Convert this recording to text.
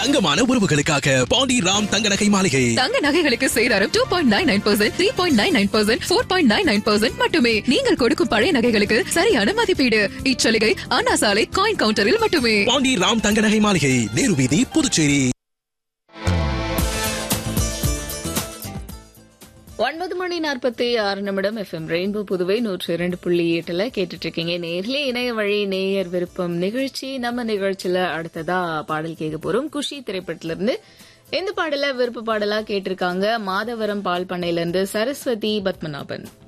தங்கமான உறவுகளுக்காக பாண்டி ராம் தங்க நகை மாளிகை தங்க நகைகளுக்கு சேதாரம் two point nine nine percent three point nine nine percent four point nine nine percent மட்டுமே நீங்கள் கொடுக்கும் பழைய நகைகளுக்கு சரியான மதிப்பீடு இச்சலுகை அண்ணா சாலை காயின் கவுண்டரில் மட்டுமே பாண்டி ராம் தங்க நகை மாளிகை நேரு வீதி புதுச்சேரி ஒன்பது மணி நாற்பத்தி ஆறு நிமிடம் எஃப்எம் ரெயின்போ புதுவை நூற்றி இரண்டு புள்ளி எட்டுல கேட்டுட்டு இருக்கீங்க நேர்ல இணைய வழி நேயர் விருப்பம் நிகழ்ச்சி நம்ம நிகழ்ச்சியில அடுத்ததா பாடல் கேட்க போறோம் குஷி திரைப்படத்துல இருந்து இந்த பாடல விருப்ப பாடலா கேட்டிருக்காங்க மாதவரம் பால் பண்ணையில இருந்து சரஸ்வதி பத்மநாபன்